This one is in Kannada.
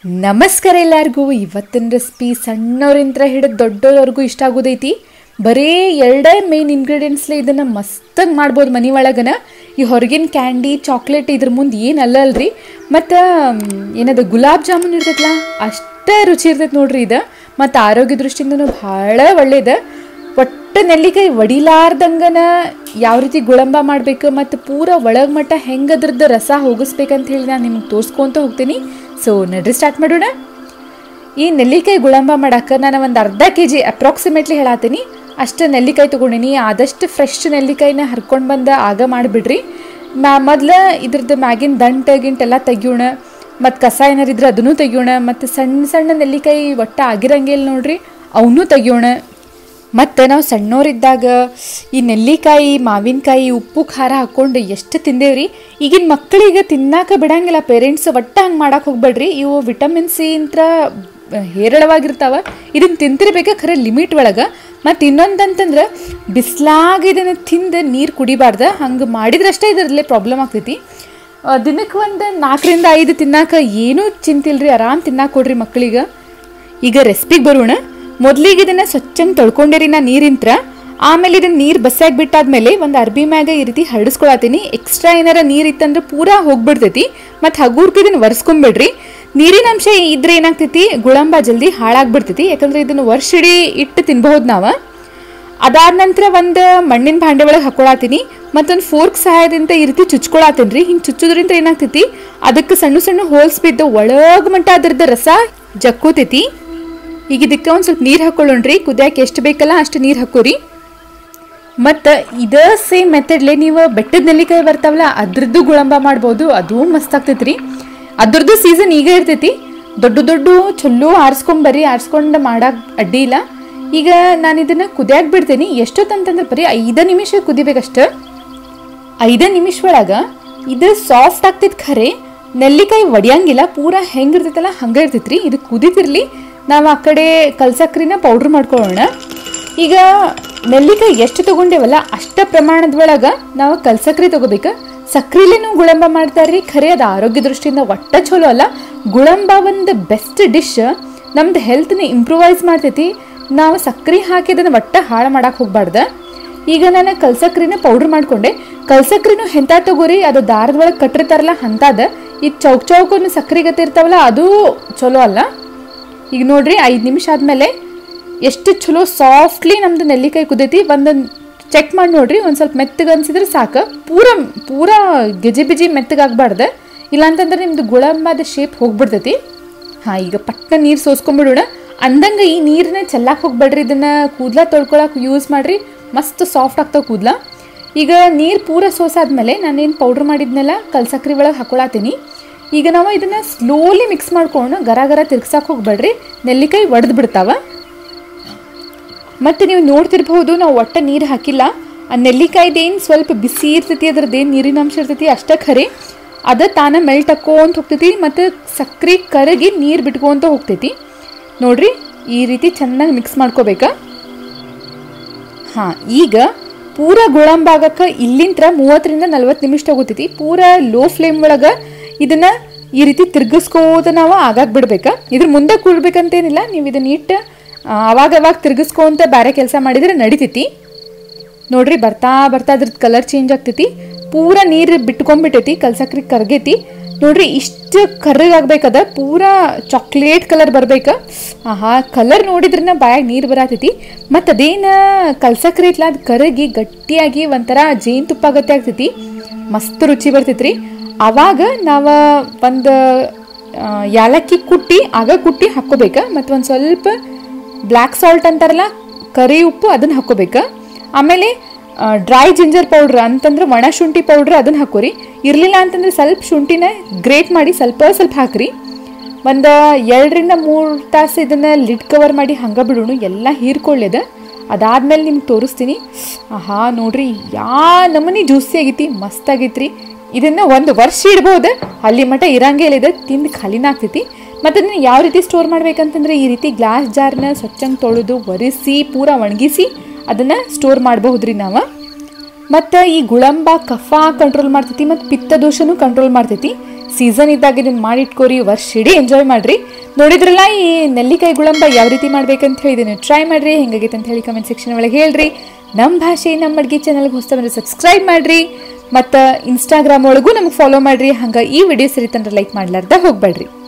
ನಮಸ್ಕಾರ ಎಲ್ಲರಿಗೂ ಇವತ್ತಿನ ರೆಸಿಪಿ ಸಣ್ಣವ್ರಿಂತ್ರ ಹಿಡಿದು ದೊಡ್ಡವ್ರವರೆಗೂ ಇಷ್ಟ ಆಗೋದೈತಿ ಬರೀ ಎರಡೇ ಮೇನ್ ಇಂಗ್ರೀಡಿಯೆಂಟ್ಸ್ಲೆ ಇದನ್ನು ಮಸ್ತಾಗಿ ಮಾಡ್ಬೋದು ಮನೆ ಒಳಗನ ಈ ಹೊರಗಿನ ಕ್ಯಾಂಡಿ ಚಾಕ್ಲೇಟ್ ಇದ್ರ ಮುಂದೆ ಏನು ಅಲ್ಲಲ್ರಿ ಮತ್ತು ಏನದು ಗುಲಾಬ್ ಜಾಮೂನ್ ಇರ್ತೈತಲ್ಲ ಅಷ್ಟೇ ರುಚಿ ಇರ್ತೈತೆ ನೋಡ್ರಿ ಇದು ಮತ್ತು ಆರೋಗ್ಯ ದೃಷ್ಟಿಯಿಂದನೂ ಭಾಳ ಒಳ್ಳೇದು ಒಟ್ಟು ನೆಲ್ಲಿಕಾಯಿ ಒಡಿಲಾರ್ದಂಗನ ಯಾವ ರೀತಿ ಗುಳಂಬ ಮಾಡಬೇಕು ಮತ್ತು ಪೂರ ಒಳಗೆ ಮಟ್ಟ ಹೆಂಗೆ ಅದ್ರದ್ದು ರಸ ಹೋಗಿಸ್ಬೇಕಂತ ಹೇಳಿ ನಾನು ನಿಮ್ಗೆ ತೋರಿಸ್ಕೊಂತ ಹೋಗ್ತೀನಿ ಸೊ ನಡ್ರಿ ಸ್ಟಾರ್ಟ್ ಮಾಡೋಣ ಈ ನೆಲ್ಲಿಕಾಯಿ ಗುಳಂಬ ಮಾಡಕ್ಕೆ ನಾನು ಒಂದು ಅರ್ಧ ಕೆ ಜಿ ಅಪ್ರಾಕ್ಸಿಮೇಟ್ಲಿ ಹೇಳತ್ತೀನಿ ಅಷ್ಟು ನೆಲ್ಲಿಕಾಯಿ ತೊಗೊಂಡಿನಿ ಆದಷ್ಟು ಫ್ರೆಶ್ ನೆಲ್ಲಿಕಾಯಿನ ಹರ್ಕೊಂಡು ಬಂದು ಆಗ ಮಾಡಿಬಿಡ್ರಿ ಮ್ಯಾ ಮೊದ್ಲು ಇದ್ರದ್ದು ಮ್ಯಾಗಿನ ದಂಟು ಗಿಂಟೆಲ್ಲ ತೆಗಿಯೋಣ ಮತ್ತು ಕಸ ಏನಾರು ಇದ್ರೆ ಅದನ್ನು ತೆಗಿಯೋಣ ಮತ್ತು ಸಣ್ಣ ಸಣ್ಣ ನೆಲ್ಲಿಕಾಯಿ ಒಟ್ಟು ಆಗಿರಂಗಿಲ್ಲ ನೋಡ್ರಿ ಅವನ್ನೂ ತೆಗಿಯೋಣ ಮತ್ತು ನಾವು ಸಣ್ಣವರಿದ್ದಾಗ ಈ ನೆಲ್ಲಿಕಾಯಿ ಮಾವಿನಕಾಯಿ ಉಪ್ಪು ಖಾರ ಹಾಕ್ಕೊಂಡು ಎಷ್ಟು ತಿಂದೇವ್ರಿ ಈಗಿನ ಮಕ್ಕಳಿಗೆ ತಿನ್ನಾಕ ಬಿಡಂಗಿಲ್ಲ ಪೇರೆಂಟ್ಸ್ ಒಟ್ಟು ಹಂಗೆ ಮಾಡಕ್ಕೆ ಹೋಗ್ಬೇಡ್ರಿ ಇವು ವಿಟಮಿನ್ ಸಿ ಇಂತ್ರ ಹೇರಳವಾಗಿರ್ತಾವ ಇದನ್ನು ತಿಂತಿರ್ಬೇಕ ಖರೆ ಲಿಮಿಟ್ ಒಳಗೆ ಮತ್ತು ಇನ್ನೊಂದಂತಂದ್ರೆ ಬಿಸ್ಲಾಗ ಇದನ್ನು ತಿಂದು ನೀರು ಕುಡಿಬಾರ್ದು ಹಂಗೆ ಮಾಡಿದ್ರಷ್ಟೇ ಇದರಲ್ಲೇ ಪ್ರಾಬ್ಲಮ್ ಆಗ್ತೈತಿ ಆ, ದಿನಕ್ಕೆ ಒಂದು ನಾಲ್ಕರಿಂದ ಐದು ತಿನ್ನಾಕ ಏನೂ ಚಿಂತಿಲ್ರಿ ಆರಾಮ್ ತಿನ್ನಾಕ ಕೊಡ್ರಿ ಮಕ್ಕಳಿಗೆ ಈಗ ರೆಸಿಪಿಗೆ ಬರೋಣ ಮೊದಲಿಗೆ ಇದನ್ನ ಸ್ವಚ್ಛಂಗೆ ತೊಳ್ಕೊಂಡಿರಿ ನಾ ನೀರಿಂತ್ರ ಆಮೇಲೆ ಇದನ್ನ ನೀರು ಬಸ್ಸಾಗಿ ಬಿಟ್ಟಾದ್ಮೇಲೆ ಒಂದು ಅರ್ಬಿ ಮ್ಯಾಗ ಈ ರೀತಿ ಹರಡಿಸ್ಕೊಳತೀನಿ ಎಕ್ಸ್ಟ್ರಾ ಏನಾರ ನೀರು ಇತ್ತಂದ್ರೆ ಪೂರಾ ಹೋಗ್ಬಿಡ್ತೈತಿ ಮತ್ತು ಹಗೂರ್ಕ ಇದನ್ನ ಒರೆಸ್ಕೊಂಬಿಡ್ರಿ ನೀರಿನ ಅಂಶ ಇದ್ರೆ ಏನಾಗ್ತೈತಿ ಗುಳಂಬ ಜಲ್ದಿ ಹಾಳಾಗ್ಬಿಡ್ತೈತಿ ಯಾಕಂದ್ರೆ ಇದನ್ನ ವರ್ಷಿಡೀ ಇಟ್ಟು ತಿನ್ಬಹುದು ನಾವು ಅದಾದ ನಂತರ ಒಂದು ಮಣ್ಣಿನ ಭಾಂಡೆ ಒಳಗೆ ಹಾಕೊಳತ್ತೀನಿ ಮತ್ತೊಂದು ಫೋರ್ಕ್ ಸಹಾಯದಿಂದ ಈ ರೀತಿ ಚುಚ್ಕೊಳತ್ತೀನಿ ರೀ ಹಿಂಗೆ ಚುಚ್ಚೋದ್ರಿಂದ ಏನಾಗ್ತೈತಿ ಅದಕ್ಕೆ ಸಣ್ಣ ಸಣ್ಣ ಹೋಲ್ಸ್ ಬಿದ್ದು ಒಳಗ್ ಮಟ್ಟ ಅದ್ರದ್ದು ರಸ ಜಕ್ಕೋತೈತಿ ಈಗ ಇದಕ್ಕೆ ಒಂದು ಸ್ವಲ್ಪ ನೀರು ಹಾಕೊಳ್ಳೋಣ್ರಿ ಕುದಿಯಕ್ಕೆ ಎಷ್ಟು ಬೇಕಲ್ಲ ಅಷ್ಟು ನೀರು ಹಾಕೋರಿ ಮತ್ತು ಇದೇ ಸೇಮ್ ಮೆಥಡ್ಲೆ ನೀವು ಬೆಟ್ಟದ ನೆಲ್ಲಿಕಾಯಿ ಬರ್ತಾವಲ್ಲ ಅದ್ರದ್ದು ಗುಳಂಬ ಮಾಡ್ಬೋದು ಅದು ಮಸ್ತ್ ಆಗ್ತೈತಿ ರೀ ಅದ್ರದ್ದು ಸೀಸನ್ ಈಗ ಇರ್ತೈತಿ ದೊಡ್ಡ ದೊಡ್ಡ ಚೊಲ್ಲೋ ಆರಿಸ್ಕೊಂಬರ್ರಿ ಆರಿಸ್ಕೊಂಡು ಮಾಡಕ್ಕೆ ಅಡ್ಡಿ ಇಲ್ಲ ಈಗ ನಾನು ಇದನ್ನು ಕುದಿಯಾಕ್ ಬಿಡ್ತೀನಿ ಎಷ್ಟೊತ್ತಂತಂದ್ರೆ ಬರೀ ಐದು ನಿಮಿಷ ಕುದಿಬೇಕಷ್ಟು ಐದು ನಿಮಿಷ ಒಳಗ ಇದು ಸಾಫ್ಟ್ ಆಗ್ತೈತಿ ಖರೆ ನೆಲ್ಲಿಕಾಯಿ ಒಡಿಯಂಗಿಲ್ಲ ಪೂರ ಹೆಂಗಿರ್ತೈತಲ್ಲ ಹಂಗೆ ಇರ್ತೈತ್ರಿ ಇದು ಕುದಿತಿರ್ಲಿ ನಾವು ಆ ಕಡೆ ಕಲ್ಸಕ್ರಿನ ಪೌಡ್ರ್ ಮಾಡ್ಕೊಳ್ಳೋಣ ಈಗ ನೆಲ್ಲಿಕಾಯಿ ಎಷ್ಟು ತಗೊಂಡೇವಲ್ಲ ಅಷ್ಟ ಪ್ರಮಾಣದ ಒಳಗ ನಾವು ಕಲ್ಸಕ್ರಿ ತಗೋಬೇಕು ಸಕ್ರಿಲೇನು ಗುಳಂಬ ಮಾಡ್ತಾರ್ರಿ ಖರೆ ಅದು ಆರೋಗ್ಯ ದೃಷ್ಟಿಯಿಂದ ಒಟ್ಟ ಚಲೋ ಅಲ್ಲ ಗುಳಂಬ ಒಂದು ಬೆಸ್ಟ್ ಡಿಶ್ ನಮ್ದು ಹೆಲ್ತ್ನ ಇಂಪ್ರೂವೈಸ್ ಮಾಡ್ತೈತಿ ನಾವು ಸಕ್ರೆ ಹಾಕಿ ಅದನ್ನು ಒಟ್ಟ ಹಾಳು ಮಾಡಕ್ಕೆ ಹೋಗ್ಬಾರ್ದು ಈಗ ನಾನು ಕಲ್ಸಕ್ರಿನ ಪೌಡ್ರ್ ಮಾಡ್ಕೊಂಡೆ ಕಲ್ಸಕ್ರಿನೂ ಎಂತ ತಗೋರಿ ಅದು ದಾರದ ಒಳಗೆ ಕಟ್ಟಿರ್ತಾರಲ್ಲ ಅಂತಾದ ಈ ಚೌಕ್ ಚೌಕನ್ನು ಸಕ್ರೆ ಗತಿ ಇರ್ತಾವಲ್ಲ ಅದು ಚಲೋ ಅಲ್ಲ ಈಗ ನೋಡ್ರಿ ಐದು ನಿಮಿಷ ಆದಮೇಲೆ ಎಷ್ಟು ಚಲೋ ಸಾಫ್ಟ್ಲಿ ನಮ್ದು ನೆಲ್ಲಿಕಾಯಿ ಕುದೈತಿ ಒಂದು ಚೆಕ್ ಮಾಡಿ ನೋಡ್ರಿ ಒಂದು ಸ್ವಲ್ಪ ಮೆತ್ತಗೆ ಅನ್ಸಿದ್ರೆ ಸಾಕು ಪೂರ ಪೂರ ಗೆಜಿ ಬಿಜಿ ಮೆತ್ತಗಾಗಬಾರ್ದು ಇಲ್ಲಾಂತಂದ್ರೆ ನಿಮ್ದು ಗುಳಂಬಾದ ಶೇಪ್ ಹೋಗ್ಬಿಡ್ತೈತಿ ಹಾಂ ಈಗ ಪಟ್ಟ ನೀರು ಸೋಸ್ಕೊಂಡ್ಬಿಡೋಣ ಅಂದಂಗೆ ಈ ನೀರನ್ನ ಚೆಲ್ಲಕ್ಕೆ ಹೋಗ್ಬೇಡ್ರಿ ಇದನ್ನು ಕೂದಲ ತೊಳ್ಕೊಳಕ್ಕೆ ಯೂಸ್ ಮಾಡಿರಿ ಮಸ್ತ್ ಸಾಫ್ಟ್ ಆಗ್ತಾವೆ ಕೂದಲ ಈಗ ನೀರು ಪೂರ ಸೋಸಾದ್ಮೇಲೆ ನಾನೇನು ಪೌಡ್ರ್ ಮಾಡಿದ್ನೆಲ್ಲ ಕಲ್ಸಕ್ರಿ ಒಳಗೆ ಹಾಕೊಳತ್ತೀನಿ ಈಗ ನಾವು ಇದನ್ನು ಸ್ಲೋಲಿ ಮಿಕ್ಸ್ ಮಾಡ್ಕೊಂಡು ಗರ ಗರ ತಿರ್ಗ್ಸಕ್ಕೆ ಹೋಗ್ಬೇಡ್ರಿ ನೆಲ್ಲಿಕಾಯಿ ಒಡೆದು ಬಿಡ್ತಾವ ಮತ್ತು ನೀವು ನೋಡ್ತಿರ್ಬಹುದು ನಾವು ಒಟ್ಟ ನೀರು ಹಾಕಿಲ್ಲ ಆ ನೆಲ್ಲಿಕಾಯ್ದೇನು ಸ್ವಲ್ಪ ಬಿಸಿ ಇರ್ತೈತಿ ಅದ್ರದ್ದೇನು ನೀರಿನ ಅಂಶ ಇರ್ತೈತಿ ಅಷ್ಟೇ ಖರೆ ಅದ ತಾನ ಮೆಲ್ಟ್ ಹಾಕ್ಕೊಂತ ಹೋಗ್ತೈತಿ ಮತ್ತು ಸಕ್ರೆ ಕರಗಿ ನೀರು ಬಿಟ್ಕೊಂತ ಹೋಗ್ತೈತಿ ನೋಡ್ರಿ ಈ ರೀತಿ ಚೆನ್ನಾಗಿ ಮಿಕ್ಸ್ ಮಾಡ್ಕೋಬೇಕಾ ಹಾಂ ಈಗ ಪೂರ ಗುಳಂಬ ಆಗಕ್ಕೆ ಇಲ್ಲಿಂತ್ರ ಮೂವತ್ತರಿಂದ ನಲ್ವತ್ತು ನಿಮಿಷ ತಗೋತೈತಿ ಪೂರ ಲೋ ಫ್ಲೇಮ್ ಒಳಗೆ ಇದನ್ನ ಈ ರೀತಿ ತಿರ್ಗಿಸ್ಕೋತ ನಾವು ಆಗಾಕ್ ಬಿಡ್ಬೇಕಾ ಇದ್ರ ಮುಂದೆ ಕೂಡ್ಬೇಕಂತೇನಿಲ್ಲ ನೀವು ಇದನ್ನ ಇಟ್ಟು ಆ, ಅವಾಗ ಅವಾಗ ತಿರ್ಗಿಸ್ಕೊಂತ ಬೇರೆ ಕೆಲಸ ಮಾಡಿದ್ರೆ ನಡಿತೈತಿ ನೋಡ್ರಿ ಬರ್ತಾ ಬರ್ತಾ ಅದ್ರದ್ದು ಕಲರ್ ಚೇಂಜ್ ಆಗ್ತೈತಿ ಪೂರ ನೀರು ಬಿಟ್ಕೊಂಡ್ಬಿಟ್ಟೈತಿ ಕಲ್ಸಕ್ರಿ ಕರ್ಗೈತಿ ನೋಡ್ರಿ ಇಷ್ಟು ಕರ್ರಗಾಗ್ಬೇಕದ ಪೂರಾ ಚಾಕ್ಲೇಟ್ ಕಲರ್ ಬರ್ಬೇಕು ಆಹಾ ಕಲರ್ ನೋಡಿದ್ರನ್ನ ಬಾಯಾಗ ನೀರು ಬರತೈತಿ ಮತ್ತು ಅದೇನು ಕಲ್ಸಕ್ರಿ ಇಟ್ಲ ಅದು ಕರಗಿ ಗಟ್ಟಿಯಾಗಿ ಒಂಥರ ಜೇನುತುಪ್ಪ ಆಗತ್ತೆ ಆಗ್ತೈತಿ ಮಸ್ತ್ ರುಚಿ ಬರ್ತೈತ್ರಿ ಅವಾಗ ನಾವು ಒಂದು ಯಾಲಕ್ಕಿ ಕುಟ್ಟಿ ಆಗ ಕುಟ್ಟಿ ಹಾಕ್ಕೋಬೇಕು ಮತ್ತು ಒಂದು ಸ್ವಲ್ಪ ಬ್ಲ್ಯಾಕ್ ಸಾಲ್ಟ್ ಅಂತಾರಲ್ಲ ಕರಿ ಉಪ್ಪು ಅದನ್ನು ಹಾಕ್ಕೋಬೇಕು ಆಮೇಲೆ ಡ್ರೈ ಜಿಂಜರ್ ಪೌಡ್ರ್ ಅಂತಂದ್ರೆ ಒಣ ಶುಂಠಿ ಪೌಡ್ರ್ ಅದನ್ನು ಹಾಕೋರಿ ಇರಲಿಲ್ಲ ಅಂತಂದ್ರೆ ಸ್ವಲ್ಪ ಶುಂಠಿನ ಗ್ರೇಟ್ ಮಾಡಿ ಸ್ವಲ್ಪ ಸ್ವಲ್ಪ ಹಾಕ್ರಿ ಒಂದು ಎರಡರಿಂದ ಮೂರು ತಾಸು ಇದನ್ನು ಲಿಡ್ ಕವರ್ ಮಾಡಿ ಹಂಗೆ ಬಿಡೋಣ ಎಲ್ಲ ಹೀರ್ಕೊಳ್ಳಿದ ಅದಾದ್ಮೇಲೆ ನಿಮ್ಗೆ ತೋರಿಸ್ತೀನಿ ಆಹಾ ನೋಡ್ರಿ ಯಾ ನಮೂನಿ ಜ್ಯೂಸಿ ಆಗೈತಿ ಮಸ್ತ್ ಆಗೈತ್ರಿ ಇದನ್ನು ಒಂದು ವರ್ಷ ಇಡ್ಬೋದು ಅಲ್ಲಿ ಮಟ್ಟ ಇರಂಗೇ ಇಲ್ಲ ಇದು ತಿಂದು ಖಾಲಿನ ಆಗ್ತೈತಿ ಮತ್ತು ಅದನ್ನ ಯಾವ ರೀತಿ ಸ್ಟೋರ್ ಮಾಡ್ಬೇಕಂತಂದ್ರೆ ಈ ರೀತಿ ಗ್ಲಾಸ್ ಜಾರ್ನ ಸ್ವಚ್ಛಂಗೆ ತೊಳೆದು ಒರೆಸಿ ಪೂರ ಒಣಗಿಸಿ ಅದನ್ನು ಸ್ಟೋರ್ ಮಾಡಬಹುದ್ರಿ ನಾವು ಮತ್ತು ಈ ಗುಳಂಬ ಕಫ ಕಂಟ್ರೋಲ್ ಮಾಡ್ತೈತಿ ಮತ್ತು ಪಿತ್ತ ದೋಷನೂ ಕಂಟ್ರೋಲ್ ಮಾಡ್ತೈತಿ ಸೀಸನ್ ಇದ್ದಾಗ ಇದನ್ನ ಮಾಡಿಟ್ಕೋರಿ ವರ್ಷ ಇಡೀ ಎಂಜಾಯ್ ಮಾಡ್ರಿ ನೋಡಿದ್ರಲ್ಲ ಈ ನೆಲ್ಲಿಕಾಯಿ ಗುಳಂಬ ಯಾವ ರೀತಿ ಮಾಡ್ಬೇಕಂತ ಹೇಳಿ ಇದನ್ನು ಟ್ರೈ ಮಾಡ್ರಿ ಹೆಂಗಾಗೈತೆ ಅಂತ ಹೇಳಿ ಕಮೆಂಟ್ ಸೆಕ್ಷನ್ ಒಳಗೆ ಹೇಳ್ರಿ ನಮ್ಮ ಭಾಷೆ ನಮ್ಮ ಅಡ್ಗೆ ಚಾನಲ್ಗೆ ಹೊಸ ಬಂದ್ರೆ ಸಬ್ಸ್ಕ್ರೈಬ್ ಮಾಡ್ರಿ ಮತ್ತು ಇನ್ಸ್ಟಾಗ್ರಾಮ್ ಒಳಗೂ ನಮ್ಗೆ ಫಾಲೋ ಮಾಡ್ರಿ ಹಂಗೆ ಈ ವಿಡಿಯೋ ಸರಿತಂದ್ರೆ ಲೈಕ್ ಮಾಡ್ಲಾರ್ದ ಹೋಗ್ಬೇಡ್ರಿ